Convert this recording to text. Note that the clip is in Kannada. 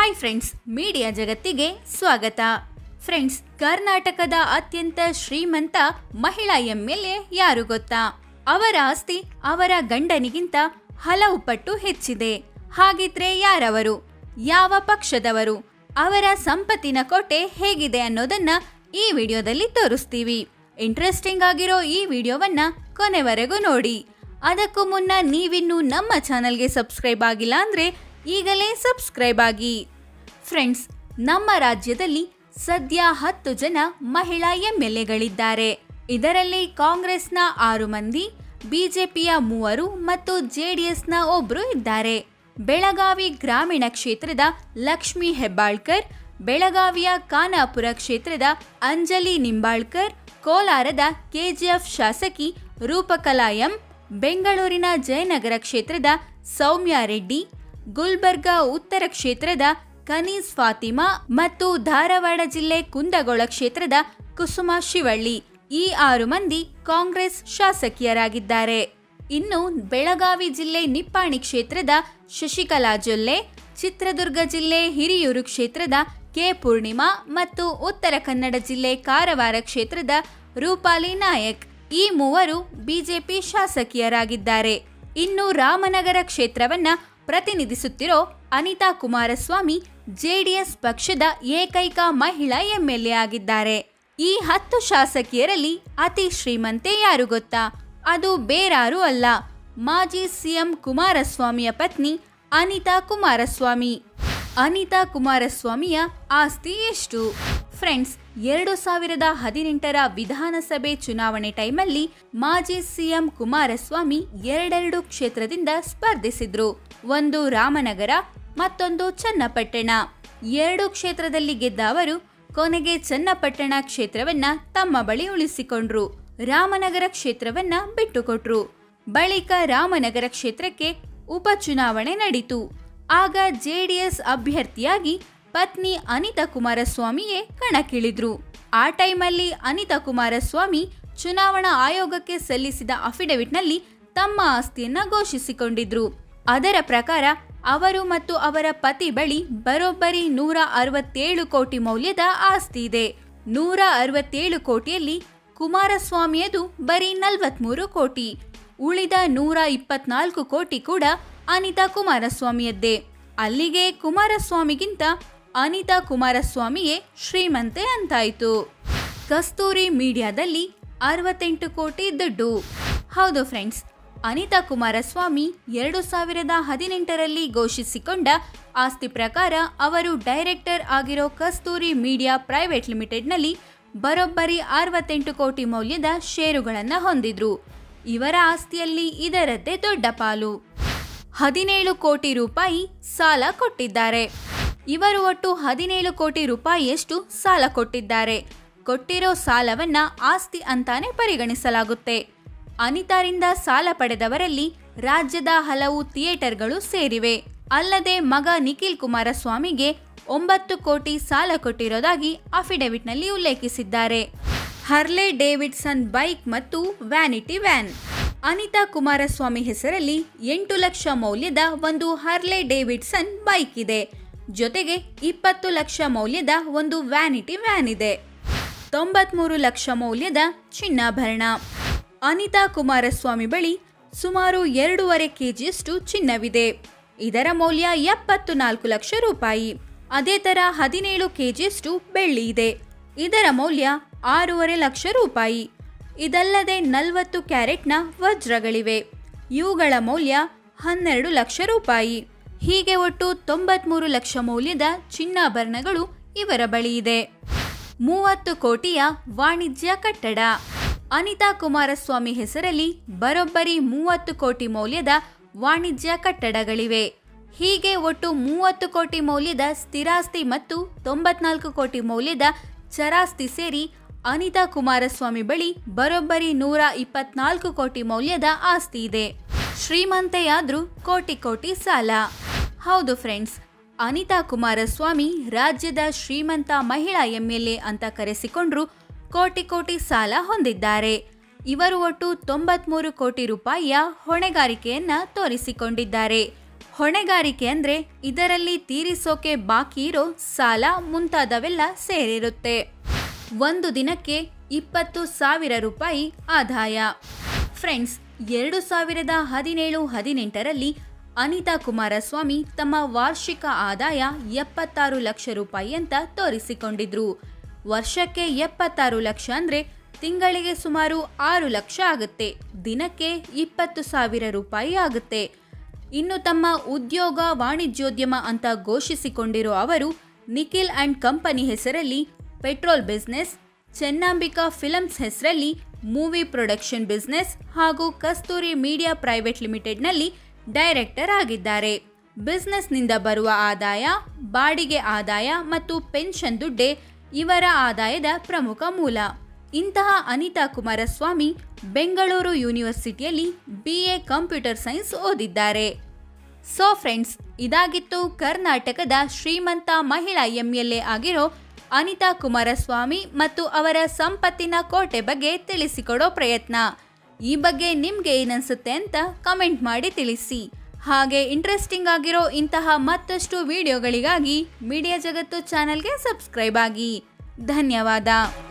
ಹಾಯ್ ಫ್ರೆಂಡ್ಸ್ ಮೀಡಿಯಾ ಜಗತ್ತಿಗೆ ಸ್ವಾಗತ ಫ್ರೆಂಡ್ಸ್ ಕರ್ನಾಟಕದ ಅತ್ಯಂತ ಶ್ರೀಮಂತ ಮಹಿಳಾ ಎಂಎಲ್ಎ ಯಾರು ಗೊತ್ತಾ ಅವರ ಆಸ್ತಿ ಅವರ ಗಂಡನಿಗಿಂತ ಹಲವು ಪಟ್ಟು ಹೆಚ್ಚಿದೆ ಹಾಗಿದ್ರೆ ಯಾರವರು ಯಾವ ಪಕ್ಷದವರು ಅವರ ಸಂಪತ್ತಿನ ಕೋಟೆ ಹೇಗಿದೆ ಅನ್ನೋದನ್ನ ಈ ವಿಡಿಯೋದಲ್ಲಿ ತೋರಿಸ್ತೀವಿ ಇಂಟ್ರೆಸ್ಟಿಂಗ್ ಆಗಿರೋ ಈ ವಿಡಿಯೋವನ್ನ ಕೊನೆವರೆಗೂ ನೋಡಿ ಅದಕ್ಕೂ ಮುನ್ನ ನೀವಿನ್ನೂ ನಮ್ಮ ಚಾನಲ್ಗೆ ಸಬ್ಸ್ಕ್ರೈಬ್ ಆಗಿಲ್ಲ ಅಂದ್ರೆ ಈಗಲೇ ಸಬ್ಸ್ಕ್ರೈಬ್ ಆಗಿ ಫ್ರೆಂಡ್ಸ್ ನಮ್ಮ ರಾಜ್ಯದಲ್ಲಿ ಸದ್ಯ ಹತ್ತು ಜನ ಮಹಿಳಾ ಎಂಎಲ್ಎಗಳಿದ್ದಾರೆ ಇದರಲ್ಲಿ ಕಾಂಗ್ರೆಸ್ನ ಆರು ಮಂದಿ ಬಿಜೆಪಿಯ ಮೂವರು ಮತ್ತು ಜೆಡಿಎಸ್ನ ಒಬ್ರು ಇದ್ದಾರೆ ಬೆಳಗಾವಿ ಗ್ರಾಮೀಣ ಕ್ಷೇತ್ರದ ಲಕ್ಷ್ಮಿ ಹೆಬ್ಬಾಳ್ಕರ್ ಬೆಳಗಾವಿಯ ಖಾನಾಪುರ ಕ್ಷೇತ್ರದ ಅಂಜಲಿ ನಿಂಬಾಳ್ಕರ್ ಕೋಲಾರದ ಕೆಜಿಎಫ್ ಶಾಸಕಿ ರೂಪಕಲಾ ಎಂ ಬೆಂಗಳೂರಿನ ಜಯನಗರ ಕ್ಷೇತ್ರದ ಸೌಮ್ಯ ರೆಡ್ಡಿ ಗುಲ್ಬರ್ಗಾ ಉತ್ತರ ಕ್ಷೇತ್ರದ ಕನೀಸ್ ಫಾತಿಮಾ ಮತ್ತು ಧಾರವಾಡ ಜಿಲ್ಲೆ ಕುಂದಗೋಳ ಕ್ಷೇತ್ರದ ಕುಸುಮ ಶಿವಳ್ಳಿ ಈ ಆರು ಮಂದಿ ಕಾಂಗ್ರೆಸ್ ಶಾಸಕಿಯರಾಗಿದ್ದಾರೆ ಇನ್ನು ಬೆಳಗಾವಿ ಜಿಲ್ಲೆ ನಿಪ್ಪಾಣಿ ಕ್ಷೇತ್ರದ ಶಶಿಕಲಾ ಜೊಲ್ಲೆ ಚಿತ್ರದುರ್ಗ ಜಿಲ್ಲೆ ಹಿರಿಯೂರು ಕ್ಷೇತ್ರದ ಕೆ ಪೂರ್ಣಿಮಾ ಮತ್ತು ಉತ್ತರ ಕನ್ನಡ ಜಿಲ್ಲೆ ಕಾರವಾರ ಕ್ಷೇತ್ರದ ರೂಪಾಲಿ ನಾಯಕ್ ಈ ಮೂವರು ಬಿಜೆಪಿ ಶಾಸಕಿಯರಾಗಿದ್ದಾರೆ ಇನ್ನು ರಾಮನಗರ ಕ್ಷೇತ್ರವನ್ನ ಪ್ರತಿನಿಧಿಸುತ್ತಿರೋ ಅನಿತಾ ಕುಮಾರಸ್ವಾಮಿ ಜೆಡಿಎಸ್ ಪಕ್ಷದ ಏಕೈಕ ಮಹಿಳಾ ಎಂಎಲ್ಎ ಆಗಿದ್ದಾರೆ ಈ ಹತ್ತು ಶಾಸಕಿಯರಲ್ಲಿ ಅತಿ ಶ್ರೀಮಂತೆ ಯಾರು ಗೊತ್ತಾ ಅದು ಬೇರಾರೂ ಅಲ್ಲ ಮಾಜಿ ಸಿಎಂ ಕುಮಾರಸ್ವಾಮಿಯ ಪತ್ನಿ ಅನಿತಾ ಕುಮಾರಸ್ವಾಮಿ ಅನಿತಾ ಕುಮಾರಸ್ವಾಮಿಯ ಆಸ್ತಿ ಎಷ್ಟು ಫ್ರೆಂಡ್ಸ್ ಎರಡು ಸಾವಿರದ ಹದಿನೆಂಟರ ವಿಧಾನಸಭೆ ಚುನಾವಣೆ ಟೈಮಲ್ಲಿ ಮಾಜಿ ಸಿಎಂ ಕುಮಾರಸ್ವಾಮಿ ಎರಡೆರಡು ಕ್ಷೇತ್ರದಿಂದ ಸ್ಪರ್ಧಿಸಿದ್ರು ಒಂದು ರಾಮನಗರ ಮತ್ತೊಂದು ಚನ್ನಪಟ್ಟಣ ಎರಡು ಕ್ಷೇತ್ರದಲ್ಲಿ ಗೆದ್ದ ಅವರು ಕೊನೆಗೆ ಚನ್ನಪಟ್ಟಣ ಕ್ಷೇತ್ರವನ್ನ ತಮ್ಮ ಬಳಿ ಉಳಿಸಿಕೊಂಡ್ರು ರಾಮನಗರ ಕ್ಷೇತ್ರವನ್ನ ಬಿಟ್ಟುಕೊಟ್ರು ಬಳಿಕ ರಾಮನಗರ ಕ್ಷೇತ್ರಕ್ಕೆ ಉಪಚುನಾವಣೆ ನಡೀತು ಆಗ ಜೆಡಿಎಸ್ ಅಭ್ಯರ್ಥಿಯಾಗಿ ಪತ್ನಿ ಅನಿತಾ ಕುಮಾರಸ್ವಾಮಿಯೇ ಕಣಕ್ಕಿಳಿದ್ರು ಆ ಟೈಮಲ್ಲಿ ಅನಿತಾ ಕುಮಾರಸ್ವಾಮಿ ಚುನಾವಣಾ ಆಯೋಗಕ್ಕೆ ಸಲ್ಲಿಸಿದ ಅಫಿಡವಿಟ್ನಲ್ಲಿ ತಮ್ಮ ಆಸ್ತಿಯನ್ನ ಘೋಷಿಸಿಕೊಂಡಿದ್ರು ಅದರ ಪ್ರಕಾರ ಅವರು ಮತ್ತು ಅವರ ಪತಿ ಬಳಿ ಬರೋಬ್ಬರಿ ನೂರ ಅರವತ್ತೇಳು ಕೋಟಿ ಮೌಲ್ಯದ ಆಸ್ತಿ ಇದೆ ನೂರ ಅರವತ್ತೇಳು ಕೋಟಿಯಲ್ಲಿ ಕುಮಾರಸ್ವಾಮಿಯದು ಬರೀ ನಲವತ್ಮೂರು ಕೋಟಿ ಉಳಿದ ನೂರ ಇಪ್ಪತ್ನಾಲ್ಕು ಕೋಟಿ ಕೂಡ ಅನಿತಾ ಕುಮಾರಸ್ವಾಮಿಯದ್ದೇ ಅಲ್ಲಿಗೆ ಕುಮಾರಸ್ವಾಮಿಗಿಂತ ಅನಿತಾ ಕುಮಾರಸ್ವಾಮಿಯೇ ಶ್ರೀಮಂತೆ ಅಂತಾಯಿತು ಕಸ್ತೂರಿ ಮೀಡಿಯಾದಲ್ಲಿ ಅರವತ್ತೆಂಟು ಕೋಟಿ ದುಡ್ಡು ಹೌದು ಫ್ರೆಂಡ್ಸ್ ಅನಿತಾ ಕುಮಾರಸ್ವಾಮಿ ಎರಡು ಸಾವಿರದ ಹದಿನೆಂಟರಲ್ಲಿ ಘೋಷಿಸಿಕೊಂಡ ಆಸ್ತಿ ಪ್ರಕಾರ ಅವರು ಡೈರೆಕ್ಟರ್ ಆಗಿರೋ ಕಸ್ತೂರಿ ಮೀಡಿಯಾ ಪ್ರೈವೇಟ್ ಲಿಮಿಟೆಡ್ನಲ್ಲಿ ಬರೋಬ್ಬರಿ ಅರವತ್ತೆಂಟು ಕೋಟಿ ಮೌಲ್ಯದ ಷೇರುಗಳನ್ನು ಹೊಂದಿದ್ರು ಇವರ ಆಸ್ತಿಯಲ್ಲಿ ಇದರದ್ದೇ ದೊಡ್ಡ ಪಾಲು ಹದಿನೇಳು ಕೋಟಿ ರೂಪಾಯಿ ಸಾಲ ಕೊಟ್ಟಿದ್ದಾರೆ ಇವರು ಒಟ್ಟು ಹದಿನೇಳು ಕೋಟಿ ರೂಪಾಯಿಯಷ್ಟು ಸಾಲ ಕೊಟ್ಟಿದ್ದಾರೆ ಕೊಟ್ಟಿರೋ ಸಾಲವನ್ನ ಆಸ್ತಿ ಅಂತಾನೆ ಪರಿಗಣಿಸಲಾಗುತ್ತೆ ಅನಿತಾರಿಂದ ಸಾಲ ಪಡೆದವರಲ್ಲಿ ರಾಜ್ಯದ ಹಲವು ಥಿಯೇಟರ್ಗಳು ಸೇರಿವೆ ಅಲ್ಲದೆ ಮಗ ನಿಖಿಲ್ ಕುಮಾರಸ್ವಾಮಿಗೆ ಒಂಬತ್ತು ಕೋಟಿ ಸಾಲ ಕೊಟ್ಟಿರೋದಾಗಿ ಅಫಿಡವಿಟ್ನಲ್ಲಿ ಉಲ್ಲೇಖಿಸಿದ್ದಾರೆ ಹರ್ಲೆ ಡೇವಿಡ್ಸನ್ ಬೈಕ್ ಮತ್ತು ವ್ಯಾನಿಟಿ ವ್ಯಾನ್ ಅನಿತಾ ಕುಮಾರಸ್ವಾಮಿ ಹೆಸರಲ್ಲಿ ಎಂಟು ಲಕ್ಷ ಮೌಲ್ಯದ ಒಂದು ಹರ್ಲೆ ಡೇವಿಡ್ಸನ್ ಬೈಕ್ ಇದೆ ಜೊತೆಗೆ ಇಪ್ಪತ್ತು ಲಕ್ಷ ಮೌಲ್ಯದ ಒಂದು ವ್ಯಾನಿಟಿ ವ್ಯಾನ್ ಇದೆ ತೊಂಬತ್ಮೂರು ಲಕ್ಷ ಮೌಲ್ಯದ ಚಿನ್ನಾಭರಣ ಅನಿತಾ ಕುಮಾರಸ್ವಾಮಿ ಬಳಿ ಸುಮಾರು ಎರಡೂವರೆ ಕೆಜಿಯಷ್ಟು ಚಿನ್ನವಿದೆ ಇದರ ಮೌಲ್ಯ ಎಪ್ಪತ್ತು ನಾಲ್ಕು ಲಕ್ಷ ರೂಪಾಯಿ ಅದೇ ತರ ಹದಿನೇಳು ಕೆಜಿಯಷ್ಟು ಬೆಳ್ಳಿ ಇದೆ ಇದರ ಮೌಲ್ಯ ಆರೂವರೆ ಲಕ್ಷ ರೂಪಾಯಿ ಇದಲ್ಲದೆ ನಲವತ್ತು ಕ್ಯಾರೆಟ್ನ ವಜ್ರಗಳಿವೆ ಇವುಗಳ ಮೌಲ್ಯ ಹನ್ನೆರಡು ಲಕ್ಷ ರೂಪಾಯಿ ಹೀಗೆ ಒಟ್ಟು ತೊಂಬತ್ಮೂರು ಲಕ್ಷ ಮೌಲ್ಯದ ಚಿನ್ನಾಭರಣಗಳು ಇವರ ಬಳಿ ಇದೆ ಮೂವತ್ತು ಕೋಟಿಯ ವಾಣಿಜ್ಯ ಕಟ್ಟಡ ಅನಿತಾ ಕುಮಾರಸ್ವಾಮಿ ಹೆಸರಲ್ಲಿ ಬರೋಬ್ಬರಿ ಮೂವತ್ತು ಕೋಟಿ ಮೌಲ್ಯದ ವಾಣಿಜ್ಯ ಕಟ್ಟಡಗಳಿವೆ ಹೀಗೆ ಒಟ್ಟು ಮೂವತ್ತು ಕೋಟಿ ಮೌಲ್ಯದ ಸ್ಥಿರಾಸ್ತಿ ಮತ್ತು ತೊಂಬತ್ನಾಲ್ಕು ಕೋಟಿ ಮೌಲ್ಯದ ಚರಾಸ್ತಿ ಸೇರಿ ಅನಿತಾ ಕುಮಾರಸ್ವಾಮಿ ಬಳಿ ಬರೋಬ್ಬರಿ ನೂರ ಇಪ್ಪತ್ನಾಲ್ಕು ಕೋಟಿ ಮೌಲ್ಯದ ಆಸ್ತಿ ಇದೆ ಶ್ರೀಮಂತೆಯಾದ್ರೂ ಕೋಟಿ ಕೋಟಿ ಸಾಲ ಹೌದು ಫ್ರೆಂಡ್ಸ್ ಅನಿತಾ ಕುಮಾರಸ್ವಾಮಿ ರಾಜ್ಯದ ಶ್ರೀಮಂತ ಮಹಿಳಾ ಎಂಎಲ್ಎ ಅಂತ ಕರೆಸಿಕೊಂಡ್ರು ಕೋಟಿ ಕೋಟಿ ಸಾಲ ಹೊಂದಿದ್ದಾರೆ ಇವರು ಒಟ್ಟು ತೊಂಬತ್ಮೂರು ಕೋಟಿ ರೂಪಾಯಿಯ ಹೊಣೆಗಾರಿಕೆಯನ್ನ ತೋರಿಸಿಕೊಂಡಿದ್ದಾರೆ ಹೊಣೆಗಾರಿಕೆ ಅಂದ್ರೆ ಇದರಲ್ಲಿ ತೀರಿಸೋಕೆ ಬಾಕಿ ಇರೋ ಸಾಲ ಮುಂತಾದವೆಲ್ಲ ಸೇರಿರುತ್ತೆ ಒಂದು ದಿನಕ್ಕೆ ಇಪ್ಪತ್ತು ಸಾವಿರ ರೂಪಾಯಿ ಆದಾಯ ಫ್ರೆಂಡ್ಸ್ ಎರಡು ಸಾವಿರದ ಹದಿನೇಳು ಹದಿನೆಂಟರಲ್ಲಿ ಅನಿತಾ ಕುಮಾರಸ್ವಾಮಿ ತಮ್ಮ ವಾರ್ಷಿಕ ಆದಾಯ ಎಪ್ಪತ್ತಾರು ಲಕ್ಷ ರೂಪಾಯಿ ಅಂತ ತೋರಿಸಿಕೊಂಡಿದ್ರು ವರ್ಷಕ್ಕೆ ಎಪ್ಪತ್ತಾರು ಲಕ್ಷ ಅಂದ್ರೆ ತಿಂಗಳಿಗೆ ಸುಮಾರು ಆರು ಲಕ್ಷ ಆಗುತ್ತೆ ದಿನಕ್ಕೆ ಇಪ್ಪತ್ತು ಸಾವಿರ ರೂಪಾಯಿ ಆಗುತ್ತೆ ಇನ್ನು ತಮ್ಮ ಉದ್ಯೋಗ ವಾಣಿಜ್ಯೋದ್ಯಮ ಅಂತ ಘೋಷಿಸಿಕೊಂಡಿರೋ ಅವರು ನಿಖಿಲ್ ಅಂಡ್ ಕಂಪನಿ ಹೆಸರಲ್ಲಿ ಪೆಟ್ರೋಲ್ ಬಿಸ್ನೆಸ್ ಚೆನ್ನಾಂಬಿಕಾ ಫಿಲಮ್ಸ್ ಹೆಸರಲ್ಲಿ ಮೂವಿ ಪ್ರೊಡಕ್ಷನ್ ಬಿಸ್ನೆಸ್ ಹಾಗೂ ಕಸ್ತೂರಿ ಮೀಡಿಯಾ ಪ್ರೈವೇಟ್ ಲಿಮಿಟೆಡ್ನಲ್ಲಿ ಡೈರೆಕ್ಟರ್ ಆಗಿದ್ದಾರೆ ಬಿಸ್ನೆಸ್ನಿಂದ ಬರುವ ಆದಾಯ ಬಾಡಿಗೆ ಆದಾಯ ಮತ್ತು ಪೆನ್ಷನ್ ದುಡ್ಡೇ ಇವರ ಆದಾಯದ ಪ್ರಮುಖ ಮೂಲ ಇಂತಹ ಅನಿತಾ ಕುಮಾರಸ್ವಾಮಿ ಬೆಂಗಳೂರು ಯೂನಿವರ್ಸಿಟಿಯಲ್ಲಿ ಬಿ ಎ ಕಂಪ್ಯೂಟರ್ ಸೈನ್ಸ್ ಓದಿದ್ದಾರೆ ಸೊ ಫ್ರೆಂಡ್ಸ್ ಇದಾಗಿತ್ತು ಕರ್ನಾಟಕದ ಶ್ರೀಮಂತ ಮಹಿಳಾ ಎಂ ಎಲ್ ಎ ಆಗಿರೋ ಅನಿತಾ ಕುಮಾರಸ್ವಾಮಿ ಮತ್ತು ಅವರ ಸಂಪತ್ತಿನ ಕೋಟೆ ಬಗ್ಗೆ ತಿಳಿಸಿಕೊಡೋ ಪ್ರಯತ್ನ ಈ ಬಗ್ಗೆ ನಿಮ್ಗೆ ಏನನ್ಸುತ್ತೆ ಅಂತ ಕಮೆಂಟ್ ಮಾಡಿ ತಿಳಿಸಿ ಹಾಗೆ ಇಂಟ್ರೆಸ್ಟಿಂಗ್ ಆಗಿರೋ ಇಂತಹ ಮತ್ತಷ್ಟು ವಿಡಿಯೋಗಳಿಗಾಗಿ ಮೀಡಿಯಾ ಜಗತ್ತು ಚಾನೆಲ್ಗೆ ಸಬ್ಸ್ಕ್ರೈಬ್ ಆಗಿ ಧನ್ಯವಾದ